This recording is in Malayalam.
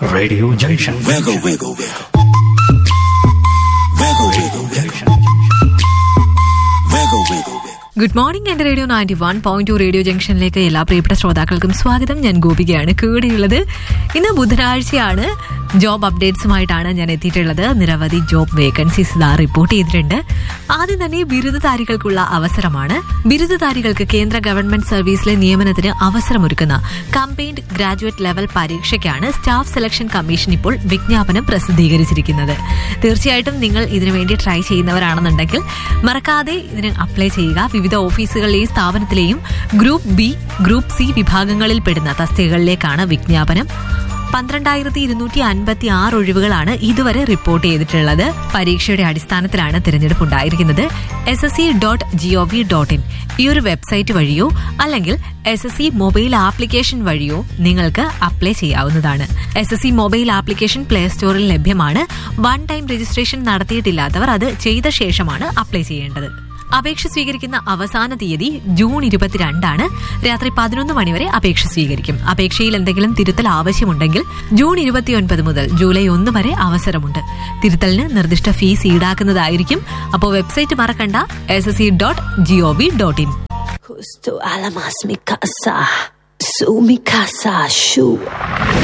Radio Junction. Wiggle, wiggle, wiggle. Wiggle, wiggle, wiggle. Wiggle, wiggle, wiggle. Good morning എന്റെ radio ninety one point two radio ജംഗ്ഷനിലേക്ക് എല്ലാ പ്രിയപ്പെട്ട ശ്രോതാക്കൾക്കും സ്വാഗതം ഞാൻ ഗോപികയാണ് കൂടെയുള്ളത് ഇന്ന് ബുധനാഴ്ചയാണ് ജോബ് അപ്ഡേറ്റ്സുമായിട്ടാണ് ഞാൻ എത്തിയിട്ടുള്ളത് നിരവധി ജോബ് വേക്കൻസീസ് ഇതാ റിപ്പോർട്ട് ചെയ്തിട്ടുണ്ട് ആദ്യം തന്നെ ബിരുദധാരികൾക്കുള്ള അവസരമാണ് ബിരുദധാരികൾക്ക് കേന്ദ്ര ഗവൺമെന്റ് സർവീസിലെ നിയമനത്തിന് അവസരമൊരുക്കുന്ന കമ്പൈൻഡ് ഗ്രാജുവേറ്റ് ലെവൽ പരീക്ഷയ്ക്കാണ് സ്റ്റാഫ് സെലക്ഷൻ കമ്മീഷൻ ഇപ്പോൾ വിജ്ഞാപനം പ്രസിദ്ധീകരിച്ചിരിക്കുന്നത് തീർച്ചയായിട്ടും നിങ്ങൾ ഇതിനു വേണ്ടി ട്രൈ ചെയ്യുന്നവരാണെന്നുണ്ടെങ്കിൽ മറക്കാതെ ഇതിന് അപ്ലൈ ചെയ്യുക വിവിധ ഓഫീസുകളിലെയും സ്ഥാപനത്തിലെയും ഗ്രൂപ്പ് ബി ഗ്രൂപ്പ് സി വിഭാഗങ്ങളിൽ പെടുന്ന തസ്തികകളിലേക്കാണ് വിജ്ഞാപനം പന്ത്രണ്ടായിരത്തി ഇരുന്നൂറ്റി അൻപത്തി ആറ് ഒഴിവുകളാണ് ഇതുവരെ റിപ്പോർട്ട് ചെയ്തിട്ടുള്ളത് പരീക്ഷയുടെ അടിസ്ഥാനത്തിലാണ് തിരഞ്ഞെടുപ്പ് ഉണ്ടായിരിക്കുന്നത് S S C dot G O V dot in ഈ ഒരു വെബ്സൈറ്റ് വഴിയോ അല്ലെങ്കിൽ S S C mobile application വഴിയോ നിങ്ങൾക്ക് അപ്ലൈ ചെയ്യാവുന്നതാണ് S S C mobile application play സ്റ്റോറിൽ ലഭ്യമാണ് വൺ ടൈം രജിസ്ട്രേഷൻ നടത്തിയിട്ടില്ലാത്തവർ അത് ചെയ്ത ശേഷമാണ് അപ്ലൈ ചെയ്യേണ്ടത് അപേക്ഷ സ്വീകരിക്കുന്ന അവസാന തീയതി ജൂൺ ഇരുപത്തിരണ്ടാണ് രാത്രി പതിനൊന്ന് മണിവരെ അപേക്ഷ സ്വീകരിക്കും അപേക്ഷയിൽ എന്തെങ്കിലും തിരുത്തൽ ആവശ്യമുണ്ടെങ്കിൽ ജൂൺ ഇരുപത്തിയൊൻപത് മുതൽ ജൂലൈ ഒന്ന് വരെ അവസരമുണ്ട് തിരുത്തലിന് നിർദ്ദിഷ്ട ഫീസ് ഈടാക്കുന്നതായിരിക്കും അപ്പോൾ വെബ്സൈറ്റ് മറക്കണ്ട S S C dot G O V dot in Justo alamas mi casa, su mi casa, shu.